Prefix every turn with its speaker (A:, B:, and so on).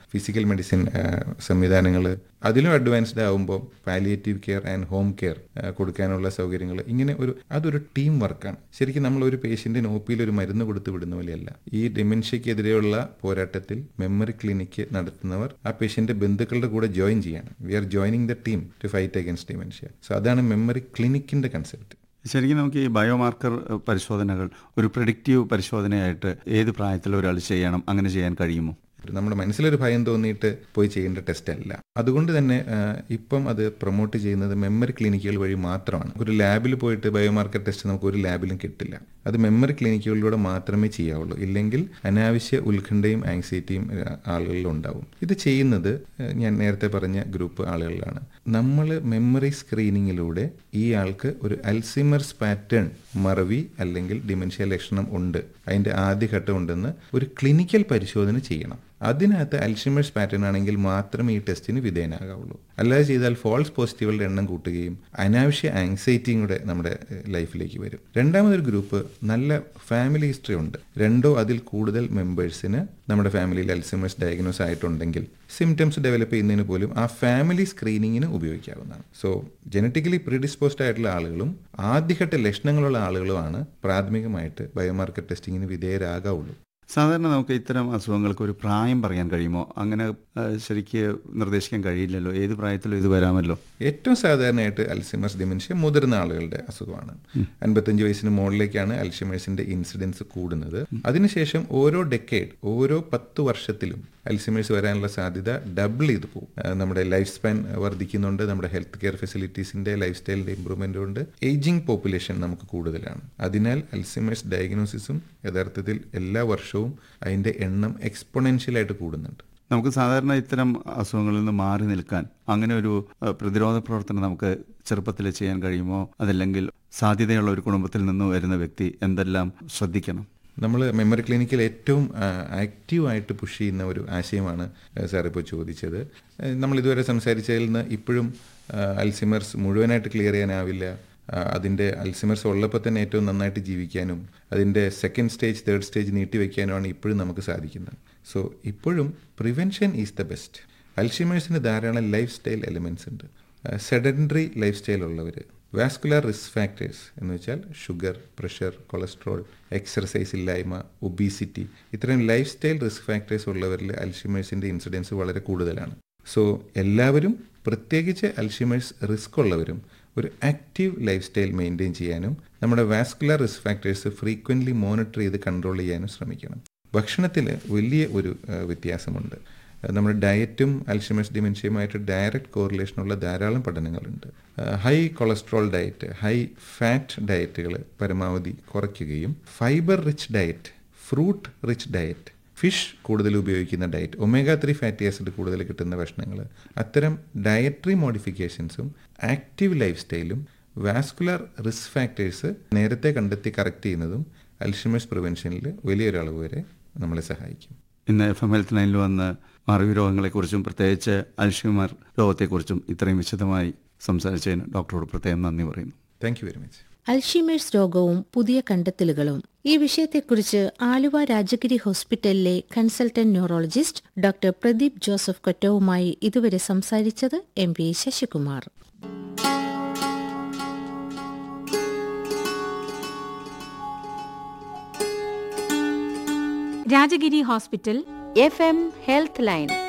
A: physical medicine സംവിധാനങ്ങൾ അതിലും advanced ആകുമ്പോൾ palliative care and home care കൊടുക്കാനുള്ള സൗകര്യങ്ങൾ ഇങ്ങനെ ഒരു അതൊരു ടീം വർക്കാണ് ശരിക്കും നമ്മൾ ഒരു പേഷ്യന്റിന് ഒ പിയിൽ ഒരു മരുന്ന് കൊടുത്ത് വിടുന്ന പോലെയല്ല ഈ ഡിമെൻഷ്യക്കെതിരെയുള്ള പോരാട്ടത്തിൽ മെമ്മറി ക്ലിനിക്ക് നടത്തുന്നവർ ആ പേഷ്യന്റ് ബന്ധുക്കളുടെ കൂടെ ജോയിൻ ചെയ്യണം we are joining the team to fight against dementia so അതാണ് മെമ്മറി ക്ലിനിക്കിന്റെ കൺസെപ്റ്റ്
B: ശരിക്കും നമുക്ക് ഈ ബയോമാർക്കർ പരിശോധനകൾ ഒരു പ്രഡിക്റ്റീവ് പരിശോധനയായിട്ട് ഏത് പ്രായത്തിൽ ഒരാൾ ചെയ്യണം അങ്ങനെ ചെയ്യാൻ കഴിയുമോ
A: നമ്മുടെ മനസ്സിലൊരു ഭയം തോന്നിയിട്ട് പോയി ചെയ്യേണ്ട ടെസ്റ്റ് അല്ല അതുകൊണ്ട് തന്നെ ആ, ഇപ്പം അത് പ്രൊമോട്ട് ചെയ്യുന്നത് മെമ്മറി ക്ലിനിക്കുകൾ വഴി മാത്രമാണ് ഒരു ലാബിൽ പോയിട്ട് ബയോമാർക്കർ ടെസ്റ്റ് നമുക്ക് ഒരു ലാബിലും കിട്ടില്ല അത് മെമ്മറി ക്ലിനിക്കുകളിലൂടെ മാത്രമേ ചെയ്യാവുള്ളൂ ഇല്ലെങ്കിൽ അനാവശ്യ ഉത്കണ്ഠയും ആങ്സൈറ്റിയും ആ, ആളുകളിൽ ഉണ്ടാവും ഇത് ചെയ്യുന്നത് ആ, ഞാൻ നേരത്തെ പറഞ്ഞ ഗ്രൂപ്പ് ആളുകളിലാണ് നമ്മൾ മെമ്മറി സ്ക്രീനിങ്ങിലൂടെ ഈ ആൾക്ക് ഒരു അൽസിമർസ് പാറ്റേൺ മറവി അല്ലെങ്കിൽ ഡിമെൻഷ്യ ലക്ഷണം ഉണ്ട് അതിന്റെ ആദ്യഘട്ടം ഉണ്ടെന്ന് ഒരു ക്ലിനിക്കൽ പരിശോധന ചെയ്യണം അതിനകത്ത് അൽഷിമേഴ്സ് പാറ്റേൺ ആണെങ്കിൽ മാത്രമേ ഈ ടെസ്റ്റിന് വിധേയനാകാവുള്ളൂ അല്ലാതെ ചെയ്താൽ ഫോൾസ് പോസിറ്റീവുകളുടെ എണ്ണം കൂട്ടുകയും അനാവശ്യ ആങ്സൈറ്റിയും കൂടെ നമ്മുടെ ഏഹ്, ലൈഫിലേക്ക് വരും രണ്ടാമതൊരു ഗ്രൂപ്പ് നല്ല ഫാമിലി ഹിസ്റ്ററി ഉണ്ട് രണ്ടോ അതിൽ കൂടുതൽ മെമ്പേഴ്സിന് നമ്മുടെ ഫാമിലിയിൽ അൽസിമേഴ്സ് ഡയഗ്നോസ് ആയിട്ടുണ്ടെങ്കിൽ സിംറ്റംസ് ഡെവലപ്പ് ചെയ്യുന്നതിന് പോലും ആ ഫാമിലി സ്ക്രീനിങ്ങിന് ഉപയോഗിക്കാവുന്നതാണ് സോ ജനറ്റിക്കലി പ്രിഡിസ്പോസ്ഡ് ആയിട്ടുള്ള ആളുകളും ആദ്യഘട്ട ലക്ഷണങ്ങളുള്ള ആളുകളുമാണ് പ്രാഥമികമായിട്ട് ബയോമാർക്കർ ടെസ്റ്റിങ്ങിന് വിധേയരാകാവുള്ളൂ
B: സാധാരണ നമുക്ക് ഇത്തരം അസുഖങ്ങൾക്ക് ഒരു പ്രായം പറയാൻ കഴിയുമോ അങ്ങനെ ആ, ശരിക്ക് നിർദ്ദേശിക്കാൻ കഴിയില്ലല്ലോ ഏത് പ്രായത്തിലും ഇത് വരാമല്ലോ
A: ഏറ്റവും സാധാരണയായിട്ട് അൽഷിമേഴ്സ് ഡിമെൻഷ്യ മുതിർന്ന ആളുകളുടെ അസുഖമാണ് അൻപത്തഞ്ച് വയസ്സിന് മുകളിലേക്കാണ് അൽഷിമേഴ്സിന്റെ ഇൻസിഡൻസ് കൂടുന്നത് അതിനുശേഷം ഓരോ ഡെക്കേഡ് ഓരോ പത്ത് വർഷത്തിലും അൽഷിമേഴ്സ് വരാനുള്ള സാധ്യത ഡബിൾ ചെയ്ത് പോകും ആ, നമ്മുടെ ലൈഫ് സ്പാൻ വർദ്ധിക്കുന്നുണ്ട് നമ്മുടെ ഹെൽത്ത് കെയർ ഫെസിലിറ്റീസിന്റെ ലൈഫ് സ്റ്റൈലിന്റെ ഇമ്പ്രൂവ്മെന്റ് കൊണ്ട് ഏജിംഗ് പോപ്പുലേഷൻ നമുക്ക് കൂടുതലാണ് അതിനാൽ അൽഷിമേഴ്സ് ഡയഗ്നോസിസും യഥാർത്ഥത്തിൽ എല്ലാ വർഷവും അതിന്റെ എണ്ണം എക്സ്പൊണൻഷ്യലായിട്ട് കൂടുന്നുണ്ട്
B: നമുക്ക് സാധാരണ ഇത്തരം അസുഖങ്ങളിൽ നിന്ന് മാറി നിൽക്കാൻ അങ്ങനെ ഒരു ആ, പ്രതിരോധ പ്രവർത്തനം നമുക്ക് ചെറുപ്പത്തിൽ ചെയ്യാൻ കഴിയുമോ അതല്ലെങ്കിൽ സാധ്യതയുള്ള ഒരു കുടുംബത്തിൽ നിന്ന് വരുന്ന വ്യക്തി എന്തെല്ലാം ശ്രദ്ധിക്കണം
A: നമ്മൾ മെമ്മറി ക്ലിനിക്കിൽ ഏറ്റവും ആക്റ്റീവായിട്ട് പുഷ് ചെയ്യുന്ന ഒരു ആശയമാണ് സാർ ഇപ്പോൾ ചോദിച്ചത് ആ, നമ്മൾ ഇതുവരെ സംസാരിച്ചതിൽ നിന്ന് ഇപ്പോഴും ആ, അൽസിമർസ് മുഴുവനായിട്ട് ക്ലിയർ ചെയ്യാനാവില്ല ആ, അതിൻ്റെ അൽസിമർസ് ഉള്ളപ്പോൾ തന്നെ ഏറ്റവും നന്നായിട്ട് ജീവിക്കാനും അതിൻ്റെ സെക്കൻഡ് സ്റ്റേജ് തേർഡ് സ്റ്റേജ് നീട്ടിവെക്കാനുമാണ് ഇപ്പോഴും നമുക്ക് സാധിക്കുന്നത് സോ ഇപ്പോഴും പ്രിവെൻഷൻ ഈസ് ദ ബെസ്റ്റ് അൽഷിമേഴ്സിന് ധാരാളം ലൈഫ് സ്റ്റൈൽ എലിമെൻറ്റ്സ് ഉണ്ട് സെഡൻഡറി ലൈഫ് സ്റ്റൈൽ ഉള്ളവർ വാസ്കുലർ റിസ്ക് ഫാക്ടേഴ്സ് എന്ന് വെച്ചാൽ ഷുഗർ പ്രഷർ കൊളസ്ട്രോൾ എക്സർസൈസ് ഇല്ലായ്മ ഒബീസിറ്റി ഇത്തരം ലൈഫ് സ്റ്റൈൽ റിസ്ക് ഫാക്ടേഴ്സ് ഉള്ളവരിൽ അൽഷിമേഴ്സിൻ്റെ ഇൻസിഡൻസ് വളരെ കൂടുതലാണ് സോ എല്ലാവരും പ്രത്യേകിച്ച് അൽഷിമേഴ്സ് റിസ്ക് ഉള്ളവരും ഒരു ആക്റ്റീവ് ലൈഫ് സ്റ്റൈൽ മെയിൻറ്റെയിൻ ചെയ്യാനും നമ്മുടെ vascular risk factors frequently monitor ചെയ്ത് കൺട്രോൾ ചെയ്യാനും ശ്രമിക്കണം ഭക്ഷണത്തിൽ വലിയ ഒരു ആ, വ്യത്യാസമുണ്ട് ആ, നമ്മുടെ ഡയറ്റും അൽഷിമേഴ്സ് ഡിമെൻഷ്യയുമായിട്ട് ഡയറക്റ്റ് കോറിലേഷനുള്ള ധാരാളം പഠനങ്ങളുണ്ട് high cholesterol diet high fat ഡയറ്റുകൾ പരമാവധി കുറയ്ക്കുകയും fibre rich diet fruit rich diet fish കൂടുതൽ ഉപയോഗിക്കുന്ന diet omega three fatty acid കൂടുതൽ കിട്ടുന്ന ഭക്ഷണങ്ങൾ അത്തരം ഡയറ്ററി മോഡിഫിക്കേഷൻസും ആക്റ്റീവ് ലൈഫ് സ്റ്റൈലും വാസ്കുലർ റിസ്ക് ഫാക്ടേഴ്സ് നേരത്തെ കണ്ടെത്തി കറക്റ്റ് ചെയ്യുന്നതും അൽഷിമേഴ്സ് പ്രിവെൻഷനിൽ വലിയൊരു അളവ് വരെ നമ്മളെ സഹായിക്കും
B: ഇന്ന് എഫ് എം ഹെൽത്ത് ലൈനിൽ വന്ന് മറവി രോഗങ്ങളെക്കുറിച്ചും പ്രത്യേകിച്ച് അൽഷിമർ രോഗത്തെക്കുറിച്ചും ഇത്രയും വിശദമായി സംസാരിച്ചതിന് ഡോക്ടറോട് പ്രത്യേകം നന്ദി പറയുന്നു
A: താങ്ക് യു വെരി മച്ച്
C: അൽഷീമേഴ്സ് രോഗവും പുതിയ കണ്ടെത്തലുകളും ഈ വിഷയത്തെക്കുറിച്ച് ആലുവ രാജഗിരി ഹോസ്പിറ്റലിലെ consultant neurologist doctor Pradeep Joseph കൊറ്റവുമായി ഇതുവരെ സംസാരിച്ചത് M P Sasikumar
D: Rajagiri hospital
E: F M health line